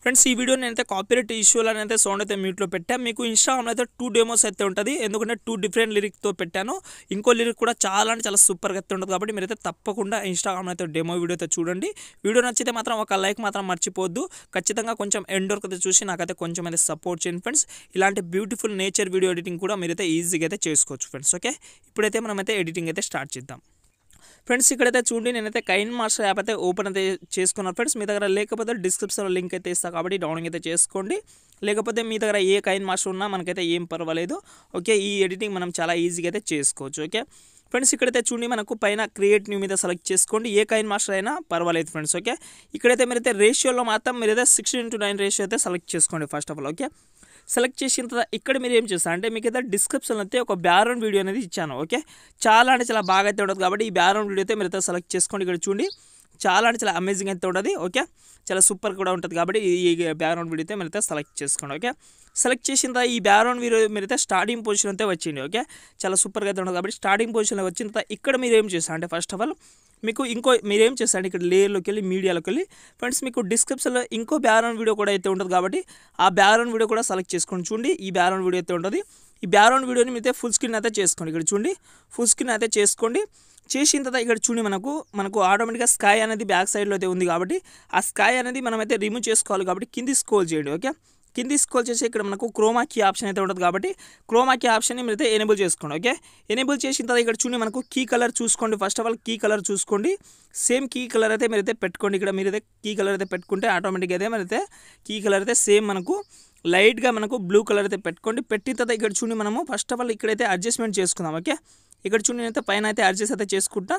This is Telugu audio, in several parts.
ఫ్రెండ్స్ ఈ వీడియో నేనైతే కాపీరైట్ ఇష్యూలో అయితే సౌండ్ అయితే మ్యూట్లో పెట్టాను మీకు ఇన్స్టాగ్రామ్లో అయితే టూ డెమోస్ అయితే ఉంటుంది ఎందుకంటే టూ డిఫరెంట్ లిరిక్తో పెట్టాను ఇంకో లిరిక్ కూడా చాలా అంటే చాలా సూపర్గా అయితే ఉంటుంది కాబట్టి మీరైతే తప్పకుండా ఇన్స్టాగ్రామ్లో అయితే డెమో వీడియో అయితే చూడండి వీడియో నచ్చితే మాత్రం ఒక లైక్ మాత్రం మర్చిపోద్దు ఖచ్చితంగా కొంచెం ఎండ్ వరకు అయితే చూసి నాకైతే కొంచెం అయితే సపోర్ట్ చేయండి ఫ్రెండ్స్ ఇలాంటి బ్యూటిఫుల్ నేచర్ వీడియో ఎడిటింగ్ కూడా మీరైతే ఈజీగా అయితే చేసుకోవచ్చు ఫ్రెండ్స్ ఓకే ఇప్పుడైతే మనమైతే ఎడిటింగ్ అయితే స్టార్ట్ చేద్దాం ఫ్రెండ్స్ ఇక్కడైతే చూడండి నేనైతే కైన్ మాస్టర్ యాప్ అయితే ఓపెన్ అయితే చేసుకున్నాను ఫ్రెండ్స్ మీ దగ్గర లేకపోతే డిస్క్రిప్షన్లో లింక్ అయితే ఇస్తాను కాబట్టి డౌన్లోడ్ అయితే చేసుకోండి లేకపోతే మీ దగ్గర ఏ కైన్ మాస్టర్ ఉన్నా మనకైతే ఏం పర్వాలేదు ఓకే ఈ ఎడిటింగ్ మనం చాలా ఈజీగా అయితే చేసుకోవచ్చు ఓకే ఫ్రెండ్స్ ఇక్కడైతే చూడండి మనకు పైన క్రియేట్ న్యూ మీద సెలెక్ట్ చేసుకోండి ఏ కైన్ మాస్టర్ అయినా పర్వాలేదు ఫ్రెండ్స్ ఓకే ఇక్కడైతే మీరైతే రేషియోలో మాత్రం మీరైతే సిక్స్టీన్ టు నైన్ రేషియో అయితే సెలెక్ట్ చేసుకోండి first of all okay select చేసిన తర్వాత ఇక్కడ మీరు ఏం చేస్తారు అంటే మీకు అయితే డిస్క్రిప్షన్లో అయితే ఒక బ్యాక్గ్రౌండ్ వీడియో అనేది ఇచ్చాను ఓకే చాలా అంటే చాలా బాగా అయితే ఉండదు కాబట్టి ఈ బ్యాక్గ్రౌండ్ వీడియో అయితే మీరు అయితే సెలెక్ట్ చేసుకోండి ఇక్కడ చూడండి చాలా అంటే చాలా అమేజింగ్ అయితే ఉంటుంది ఓకే చాలా సూపర్ కూడా ఉంటుంది కాబట్టి ఈ బ్యాక్గ్రౌండ్ వీడియో అయితే మీరైతే సెలెక్ట్ చేసుకోండి ఓకే సెలెక్ట్ చేసిన తర్వాత ఈ బ్యాక్గ్రౌండ్ వీడియో మీరైతే స్టార్టింగ్ పొజిషన్ అయితే వచ్చింది ఓకే చాలా సూపర్గా అయితే ఉంటుంది కాబట్టి స్టార్టింగ్ పొజిషన్లో వచ్చిన తర్వాత ఇక్కడ మీరు ఏం చేస్తారు అంటే ఫస్ట్ ఆఫ్ ఆల్ మీకు ఇంకో మీరేం చేస్తారంటే ఇక్కడ లేయర్లోకి వెళ్ళి మీడియాలోకి వెళ్ళి ఫ్రెండ్స్ మీకు డిస్క్రిప్షన్లో ఇంకో బ్యాక్గ్రౌండ్ వీడియో కూడా అయితే ఉంటుంది కాబట్టి ఆ బ్యాక్గ్రౌండ్ వీడియో కూడా సెలెక్ట్ చేసుకోండి చూడండి ఈ బ్యాక్గ్రౌండ్ వీడియో అయితే ఉంటుంది ఈ బ్యాక్గ్రౌండ్ వీడియోని మీరైతే ఫుల్ స్క్రీన్ అయితే చేసుకోండి ఇక్కడ చూడండి ఫుల్ స్క్రీన్ అయితే చేసుకోండి చేసిన తర్వాత ఇక్కడ చూడండి మనకు మనకు ఆటోమేటిక్గా స్కై అనేది బ్యాక్ సైడ్లో అయితే ఉంది కాబట్టి ఆ స్కై అనేది మనమైతే రిమూవ్ చేసుకోవాలి కాబట్టి కింది స్కోల్ చేయండి ఓకే కింది స్కోల్ చేసి ఇక్కడ మనకు క్రోమా కీ ఆప్షన్ అయితే ఉంటుంది కాబట్టి క్రోమా కీ ఆప్షన్ని మీరైతే ఎనేబుల్ చేసుకోండి ఓకే ఎనేబుల్ చేసిన తర్వాత ఇక్కడ చూడండి మనకు కీ కలర్ చూసుకోండి first of all key colour చూసుకోండి సేమ్ కీ కలర్ అయితే మీరైతే పెట్టుకోండి ఇక్కడ మీరైతే కీ కలర్ అయితే పెట్టుకుంటే ఆటోమేటిక్గా అయితే మీరైతే కీ కలర్ అయితే సేమ్ మనకు లైట్గా మనకు బ్లూ కలర్ అయితే పెట్టుకోండి పెట్టిన తర్వాత ఇక్కడ చూడండి మనము ఫస్ట్ ఆఫ్ ఆల్ ఇక్కడైతే అడ్జస్ట్మెంట్ చేసుకుందాం ఓకే ఇక్కడ చూడండి అయితే పైన అయితే అడ్జస్ట్ అయితే చేసుకుంటా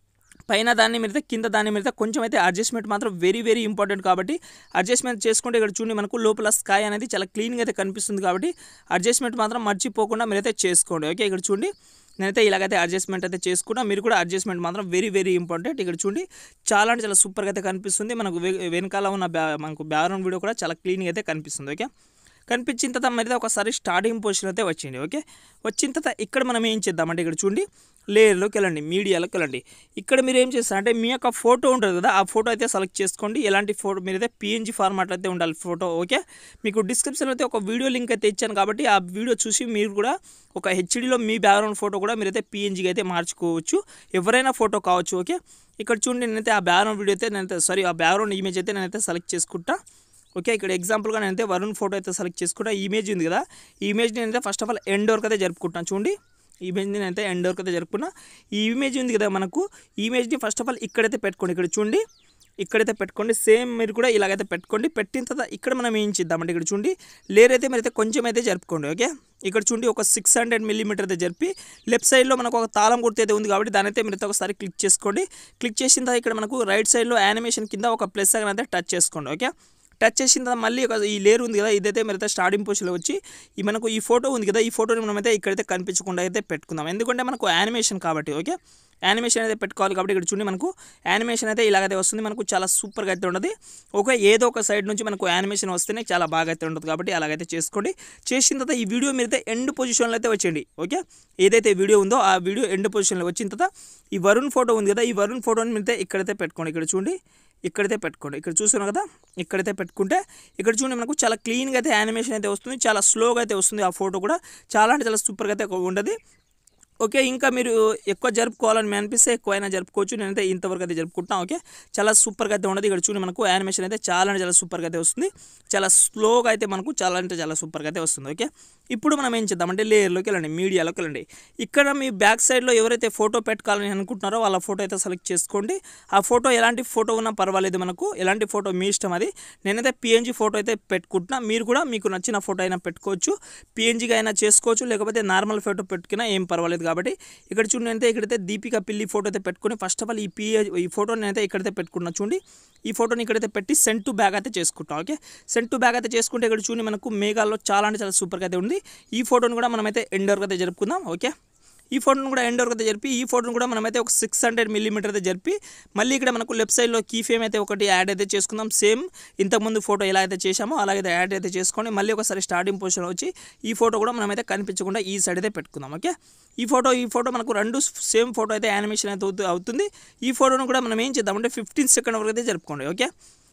పైన దాన్ని మీరైతే కింద దాన్ని మీరైతే కొంచెం అయితే అడ్జస్ట్మెంట్ మాత్రం వెరీ వెరీ ఇంపార్టెంట్ కాబట్టి అడ్జస్ట్మెంట్ చేసుకుంటే ఇక్కడ చూడండి మనకు లోపల స్కాయ్ అనేది చాలా క్లీన్గా అయితే కనిపిస్తుంది కాబట్టి అడ్జస్ట్మెంట్ మాత్రం మర్చిపోకుండా మీరైతే చేసుకోండి ఓకే ఇక్కడ చూడండి నేనైతే ఇలాగైతే అడ్జస్ట్మెంట్ అయితే చేసుకున్నా మీరు కూడా అడ్జస్ట్మెంట్ మాత్రం వెరీ వెరీ ఇంపార్టెంట్ ఇక్కడ చూడండి చాలా అంటే చాలా సూపర్గా అయితే కనిపిస్తుంది మనకు వె- వెనకాల ఉన్న బ్యా మనకు బ్యాక్గ్రౌండ్ వీడియో కూడా చాలా క్లీన్గా అయితే కనిపిస్తుంది ఓకే కనిపించిన తర్వాత మరి ఒకసారి స్టార్టింగ్ పొజిషన్ అయితే వచ్చింది ఓకే వచ్చిన తర్వాత ఇక్కడ మనం ఏం చేద్దామంటే ఇక్కడ చూడండి లేయర్లోకి వెళ్ళండి మీడియాలోకి వెళ్ళండి ఇక్కడ మీరు ఏం చేస్తారంటే మీ యొక్క ఫోటో ఉంటుంది కదా ఆ ఫోటో అయితే సెలెక్ట్ చేసుకోండి ఎలాంటి ఫోటో మీరైతే పిఎన్జీ ఫార్మాట్ అయితే ఉండాలి ఫోటో ఓకే మీకు డిస్క్రిప్షన్లో అయితే ఒక వీడియో లింక్ అయితే ఇచ్చాను కాబట్టి ఆ వీడియో చూసి మీరు కూడా ఒక హెచ్డీలో మీ బ్యాక్గ్రౌండ్ ఫోటో కూడా మీరైతే పిఎన్జీకి అయితే మార్చుకోవచ్చు ఎవరైనా ఫోటో కావచ్చు ఓకే ఇక్కడ చూడండి నేనైతే ఆ బ్యాక్గ్రౌండ్ వీడియో అయితే నేనైతే సారీ ఆ బ్యాక్గ్రౌండ్ ఇమేజ్ అయితే నేనైతే సెలెక్ట్ చేసుకుంటా ఓకే ఇక్కడ ఎగ్జాంపుల్గా నేనైతే వరుణ్ ఫోటో అయితే సెలెక్ట్ చేసుకుంటా ఈ ఇమేజ్ ఉంది కదా ఈ ఇమేజ్ నేనైతే ఫస్ట్ ఆఫ్ ఆల్ ఎండ్ వరకు అయితే జరుపుకుంటాను చూడండి ఈ ఇమేజ్ని నేనైతే ఎండ్ వరకు అయితే జరుపుకున్నా ఈ ఇమేజ్ ఉంది కదా మనకు ఈ ఇమేజ్ని ఫస్ట్ ఆఫ్ ఆల్ ఇక్కడైతే పెట్టుకోండి ఇక్కడ చూడండి ఇక్కడైతే పెట్టుకోండి సేమ్ మీరు కూడా ఇలాగైతే పెట్టుకోండి పెట్టిన తర్వాత ఇక్కడ మనం ఏం చేద్దామంటే ఇక్కడ చూడండి లేర్ అయితే మీరైతే కొంచెం అయితే జరుపుకోండి ఓకే ఇక్కడ చూడండి ఒక సిక్స్ హండ్రెడ్ మిల్లీమీటర్ అయితే జరిపి లెఫ్ట్ సైడ్లో మనకు ఒక తాళం గుర్తు అయితే ఉంది కాబట్టి దాని అయితే మీరైతే ఒకసారి క్లిక్ చేసుకోండి క్లిక్ చేసిన తర్వాత ఇక్కడ మనకు రైట్ సైడ్లో యానిమేషన్ కింద ఒక ప్లస్ అయితే టచ్ చేసుకోండి ఓకే టచ్ చేసిన తర్వాత మళ్ళీ ఒక ఈ లేరు ఉంది కదా ఇదైతే మీరైతే స్టార్టింగ్ పొజిషన్లో వచ్చి ఈ మనకు ఈ ఫోటో ఉంది కదా ఈ ఫోటోని మనమైతే ఇక్కడైతే కనిపించకుండా అయితే పెట్టుకుందాం ఎందుకంటే మనకు యానిమేషన్ కాబట్టి ఓకే యానిమేషన్ అయితే పెట్టుకోవాలి కాబట్టి ఇక్కడ చూడండి మనకు యానిమేషన్ అయితే ఇలాగైతే వస్తుంది మనకు చాలా సూపర్గా అయితే ఉంటుంది ఓకే ఏదో ఒక సైడ్ నుంచి మనకు యానిమేషన్ వస్తేనే చాలా బాగా అయితే ఉంటుంది కాబట్టి అలాగైతే చేసుకోండి చేసిన తర్వాత ఈ వీడియో మీరైతే ఎండ్ పొజిషన్లో అయితే వచ్చేయండి ఓకే ఏదైతే వీడియో ఉందో ఆ వీడియో ఎండ్ పొజిషన్లో వచ్చిన తర్వాత ఈ వరుణ్ ఫోటో ఉంది కదా ఈ వరుణ్ ఫోటోని మీరైతే ఇక్కడైతే పెట్టుకోండి ఇక్కడ చూడండి ఇక్కడైతే పెట్టుకోండి ఇక్కడ చూస్తున్నాం కదా ఇక్కడైతే పెట్టుకుంటే ఇక్కడ చూడండి మనకు చాలా క్లీన్గా అయితే యానిమేషన్ అయితే వస్తుంది చాలా స్లోగా అయితే వస్తుంది ఆ ఫోటో కూడా చాలా అంటే చాలా సూపర్గా అయితే ఉండదు ఓకే ఇంకా మీరు ఎక్కువ జరుపుకోవాలని మీ అనిపిస్తే ఎక్కువైనా జరుపుకోవచ్చు నేనైతే ఇంతవరకు అయితే జరుపుకుంటున్నాను ఓకే చాలా సూపర్గా అయితే ఉండదు ఇక్కడ చూడండి మనకు యానిమేషన్ అయితే చాలా అంటే చాలా సూపర్గా అయితే వస్తుంది చాలా స్లోగా అయితే మనకు చాలా అంటే చాలా సూపర్గా అయితే వస్తుంది ఓకే ఇప్పుడు మనం ఏం చేద్దామంటే లేయర్లోకి వెళ్ళండి మీడియాలోకి వెళ్ళండి ఇక్కడ మీ బ్యాక్ సైడ్లో ఎవరైతే ఫోటో పెట్టుకోవాలని అనుకుంటున్నారో వాళ్ళ ఫోటో అయితే సెలెక్ట్ చేసుకోండి ఆ ఫోటో ఎలాంటి ఫోటో ఉన్నా పర్వాలేదు మనకు ఎలాంటి ఫోటో మీ ఇష్టం అది నేనైతే పిఎన్జీ ఫోటో అయితే పెట్టుకుంటున్నా మీరు కూడా మీకు నచ్చిన ఫోటో అయినా పెట్టుకోవచ్చు పిఎన్జీగా అయినా చేసుకోవచ్చు లేకపోతే నార్మల్ ఫోటో పెట్టుకున్నా ఏం పర్వాలేదు కాబట్టి ఇక్కడ చూడండి అయితే ఇక్కడైతే దీపిక పిల్లి ఫోటో అయితే పెట్టుకొని ఫస్ట్ ఆఫ్ ఆల్ ఈ పిఏ ఈ ఫోటోని అయితే ఇక్కడైతే పెట్టుకున్నా చూడండి ఈ ఫోటోని ఇక్కడైతే పెట్టి సెంట్ టు బ్యాగ్ అయితే చేసుకుంటాం ఓకే సెంట్ టు బ్యాగ్ అయితే చేసుకుంటే ఇక్కడ చూడండి మనకు మేఘాల్లో చాలా అంటే చాలా సూపర్గా అయితే ఉంది ఈ ఫోటోని కూడా మనమైతే ఎండోర్గా అయితే జరుపుకుందాం ఓకే ఈ ఫోటోను కూడా ఎండ్ వరకు అయితే జరిపి ఈ ఫోటోను కూడా మనమైతే ఒక సిక్స్ హండ్రెడ్ మిల్లీమీటర్ అయితే జరిపి మళ్ళీ ఇక్కడ మనకు లెఫ్ట్ సైడ్లో కీ ఫేమ్ అయితే ఒకటి యాడ్ అయితే చేసుకుందాం సేమ్ ఇంతకుముందు ఫోటో ఎలా అయితే చేశామో అలాగైతే యాడ్ అయితే చేసుకొని మళ్ళీ ఒకసారి స్టార్టింగ్ పొజిషన్ వచ్చి ఈ ఫోటో కూడా మనమైతే కనిపించకుండా ఈ సైడ్ అయితే పెట్టుకుందాం ఓకే ఈ ఫోటో ఈ ఫోటో మనకు రెండు సేమ్ ఫోటో అయితే యానిమేషన్ అయితే అవుతు- అవుతుంది ఈ ఫోటోను కూడా మనం ఏం చేద్దామంటే ఫిఫ్టీన్ సెకండ్ వరకు అయితే జరుపుకోండి ఓకే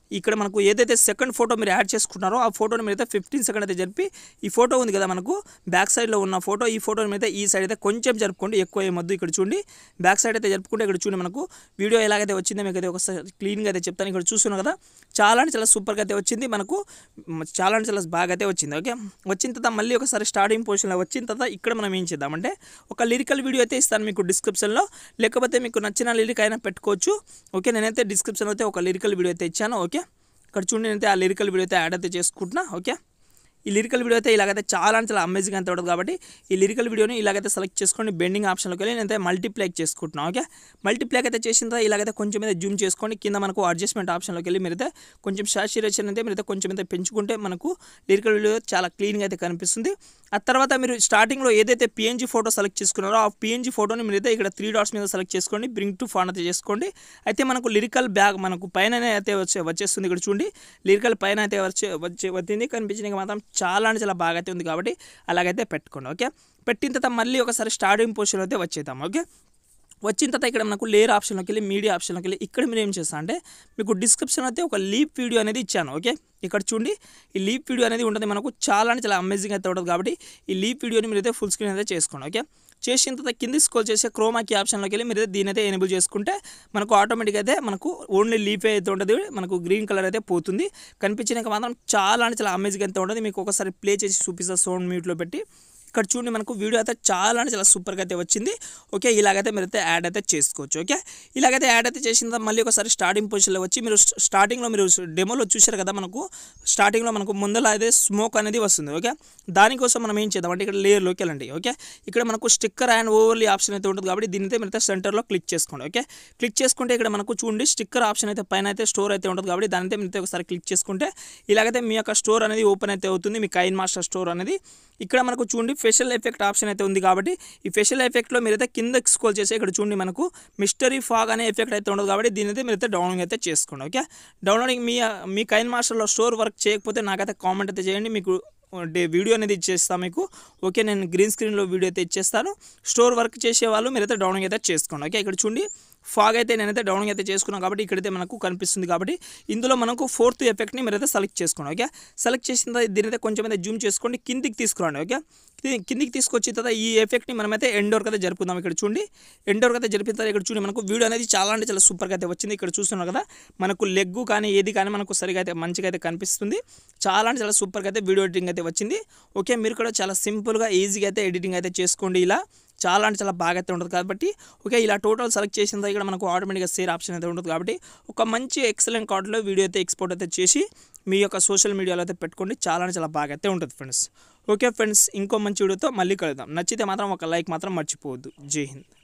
ఇక్కడ మనకు ఏదైతే సెకండ్ ఫోటో మీరు యాడ్ చేసుకుంటారో ఆ ఫోటోని మీరైతే ఫిఫ్టీన్ సెకండ్ అయితే జరిపి ఈ ఫోటో ఉంది కదా మనకు బ్యాక్ సైడ్లో ఉన్న ఫోటో ఈ ఫోటోని మీద ఈ సైడ్ అయితే కొంచెం జరుపుకోండి ఎక్కువ ఏమొద్దు ఇక్కడ చూడండి బ్యాక్ సైడ్ అయితే జరుపుకుంటే ఇక్కడ చూడండి మనకు వీడియో ఎలాగైతే వచ్చిందో మీకు అయితే ఒకసారి క్లీన్గా అయితే చెప్తాను ఇక్కడ చూస్తున్నాం కదా చాలా అంటే చాలా సూపర్గా అయితే వచ్చింది మనకు మ- చాలా అంటే చాలా బాగా అయితే వచ్చింది ఓకే వచ్చిన తర్వాత మళ్ళీ ఒకసారి స్టార్టింగ్ పొజిషన్లో వచ్చిన తర్వాత ఇక్కడ మనం ఏం చేద్దామంటే ఒక లిరికల్ వీడియో అయితే ఇస్తాను మీకు డిస్క్రిప్షన్లో లేకపోతే మీకు నచ్చిన లిరిక్ అయినా పెట్టుకోవచ్చు ఓకే నేనైతే డిస్క్రిప్షన్లో అయితే ఒక లిరికల్ వీడియో అయితే ఇచ్చాను ఓకే ఇక్కడ చూడండి నేనైతే ఆ లిరికల్ వీడియో అయితే యాడ్ అయితే చేసుకుంటున్నా ఓకే ఈ లిరికల్ వీడియో అయితే ఇలాగైతే చాలా అంటే చాలా అమేజింగ్ అయితే ఉంటుంది కాబట్టి ఈ లిరికల్ వీడియోని ఇలాగైతే సెలెక్ట్ చేసుకొని బెండింగ్ ఆప్షన్లోకి వెళ్ళి నేనైతే మల్టీప్లై చేసుకుంటున్నాను ఓకే మల్టీప్లై అయితే చేసిన తర్వాత ఇలాగైతే కొంచెం మీద జూమ్ చేసుకొని కింద మనకు అడ్జస్ట్మెంట్ ఆప్షన్లోకి వెళ్ళి మీరైతే కొంచెం సాచురేషన్ అయితే మీరైతే కొంచెం అయితే పెంచుకుంటే మనకు లిరికల్ వీడియో చాలా క్లీన్గా అయితే కనిపిస్తుంది ఆ తర్వాత మీరు స్టార్టింగ్లో ఏదైతే పిఎన్జీ ఫోటో సెలెక్ట్ చేసుకున్నారో ఆ పిఎన్జీ ఫోటోని మీరైతే ఇక్కడ త్రీ డాట్స్ మీద సెలెక్ట్ చేసుకోండి బ్రింగ్ టు ఫాన్ అయితే చేసుకోండి అయితే మనకు లిరికల్ బ్యాగ్ మనకు పైన అయితే వచ్చే వచ్చేస్తుంది ఇక్కడ చూడండి లిరికల్ పైన అయితే వచ్చే వచ్చే వచ్చింది కనిపించింది మాత్రం చాలా అంటే చాలా బాగా అయితే ఉంది కాబట్టి అలాగైతే పెట్టుకోండి ఓకే పెట్టిన తర్వాత మళ్ళీ ఒకసారి స్టార్టింగ్ పొజిషన్ అయితే వచ్చేద్దాం ఓకే వచ్చిన తర్వాత ఇక్కడ మనకు లేయర్ ఆప్షన్లోకి వెళ్ళి మీడియా ఆప్షన్లోకి వెళ్ళి ఇక్కడ మీరు ఏం చేస్తా అంటే మీకు డిస్క్రిప్షన్ అయితే ఒక లీప్ వీడియో అనేది ఇచ్చాను ఓకే ఇక్కడ చూడండి ఈ లీప్ వీడియో అనేది ఉంటుంది మనకు చాలా అంటే చాలా అమేజింగ్ అయితే ఉంటుంది కాబట్టి ఈ లీప్ వీడియోని మీరైతే ఫుల్ స్క్రీన్ అయితే చేసుకోండి ఓకే చేసిన తర్వాత కింది స్కోల్ చేసే క్రోమాకి ఆప్షన్లోకి వెళ్ళి మీరు దీని అయితే ఎనేబుల్ చేసుకుంటే మనకు ఆటోమేటిక్గా అయితే మనకు ఓన్లీ లీఫ్ అయితే ఉంటుంది మనకు గ్రీన్ కలర్ అయితే పోతుంది కనిపించినాక మాత్రం చాలా అంటే చాలా అమేజింగ్ అయితే ఉంటుంది మీకు ఒకసారి ప్లే చేసి చూపిస్తా సౌండ్ మ్యూట్లో పెట్టి ఇక్కడ చూడండి మనకు వీడియో అయితే చాలా అంటే చాలా సూపర్గా అయితే వచ్చింది ఓకే ఇలాగైతే మీరైతే యాడ్ అయితే చేసుకోవచ్చు ఓకే ఇలాగైతే యాడ్ అయితే చేసిన తర్వాత మళ్ళీ ఒకసారి స్టార్టింగ్ పొజిషన్లో వచ్చి మీరు స్ట్- స్టార్టింగ్లో మీరు డెమోలో చూశారు కదా మనకు స్టార్టింగ్లో మనకు ముందర అయితే స్మోక్ అనేది వస్తుంది ఓకే దానికోసం మనం ఏం చేద్దాం అంటే ఇక్కడ లేయర్లోకి వెళ్ళండి ఓకే ఇక్కడ మనకు స్టిక్కర్ అండ్ ఓవర్లీ ఆప్షన్ అయితే ఉంటుంది కాబట్టి దీని అయితే మీరైతే సెంటర్లో క్లిక్ చేసుకోండి ఓకే క్లిక్ చేసుకుంటే ఇక్కడ మనకు చూడండి స్టిక్కర్ ఆప్షన్ అయితే పైన అయితే స్టోర్ అయితే ఉంటుంది కాబట్టి దాని అయితే మీరైతే ఒకసారి క్లిక్ చేసుకుంటే ఇలాగైతే మీ యొక్క స్టోర్ అనేది ఓపెన్ అయితే అవుతుంది మీ కైన్ మాస్టర్ స్టోర్ అనేది ఇక్కడ మనకు చూడండి ఫెషల్ ఎఫెక్ట్ ఆప్షన్ అయితే ఉంది కాబట్టి ఈ ఫెషల్ ఎఫెక్ట్లో మీరైతే కింద స్కోల్ చేసి ఇక్కడ చూడండి మనకు మిస్టరీ ఫాగ్ అనే ఎఫెక్ట్ అయితే ఉండదు కాబట్టి దీని అయితే మీరైతే డౌన్లోడ్ అయితే చేసుకోండి ఓకే డౌన్లోడింగ్ మీ మీ కైన్ మాస్టర్లో స్టోర్ వర్క్ చేయకపోతే నాకైతే కామెంట్ అయితే చేయండి మీకు డే వీడియో అనేది ఇచ్చేస్తాను మీకు ఓకే నేను గ్రీన్ స్క్రీన్లో వీడియో అయితే ఇచ్చేస్తాను స్టోర్ వర్క్ చేసే వాళ్ళు మీరైతే డౌన్లోడ్ అయితే చేసుకోండి ఓకే ఇక్కడ చూడండి ఫాగ్ అయితే నేనైతే డౌన్లోడ్ అయితే చేసుకున్నాను కాబట్టి ఇక్కడైతే మనకు కనిపిస్తుంది కాబట్టి ఇందులో మనకు ఫోర్త్ ఎఫెక్ట్ని మీరైతే సెలెక్ట్ చేసుకోండి ఓకే సెలెక్ట్ చేసిన తర్వాత దీని అయితే కొంచెం అయితే జూమ్ చేసుకోండి కిందికి తీసుకురండి ఓకే కి- కిందికి తీసుకొచ్చిన తర్వాత ఈ ఎఫెక్ట్ని మనమైతే ఎండ్ వరకు అయితే జరుపుకుందాం ఇక్కడ చూడండి ఎండ్ వరకు అయితే జరిపిన తర్వాత ఇక్కడ చూడండి మనకు వీడియో అనేది చాలా అంటే చాలా సూపర్గా అయితే వచ్చింది ఇక్కడ చూస్తున్నారు కదా మనకు లెగ్ కానీ ఏది కానీ మనకు సరిగా అయితే మంచిగా అయితే కనిపిస్తుంది చాలా అంటే చాలా సూపర్గా అయితే వీడియో ఎడిటింగ్ అయితే వచ్చింది ఓకే మీరు కూడా చాలా సింపుల్గా ఈజీగా అయితే ఎడిటింగ్ అయితే చేసుకోండి ఇలా చాలా అంటే చాలా బాగా అయితే ఉంటుంది కాబట్టి ఓకే ఇలా టోటల్ సెలెక్ట్ చేసిన తర్వాత ఇక్కడ మనకు ఆటోమేటిక్గా సేర్ ఆప్షన్ అయితే ఉంటుంది కాబట్టి ఒక మంచి ఎక్సలెంట్ కార్డులో వీడియో అయితే ఎక్స్పోర్ట్ అయితే చేసి మీ యొక్క సోషల్ మీడియాలో అయితే పెట్టుకోండి చాలా అంటే చాలా బాగా అయితే ఉంటుంది ఫ్రెండ్స్ ఓకే ఫ్రెండ్స్ ఇంకో మంచి వీడియోతో మళ్ళీ కలుద్దాం నచ్చితే మాత్రం ఒక లైక్ మాత్రం మర్చిపోవద్దు జై హింద్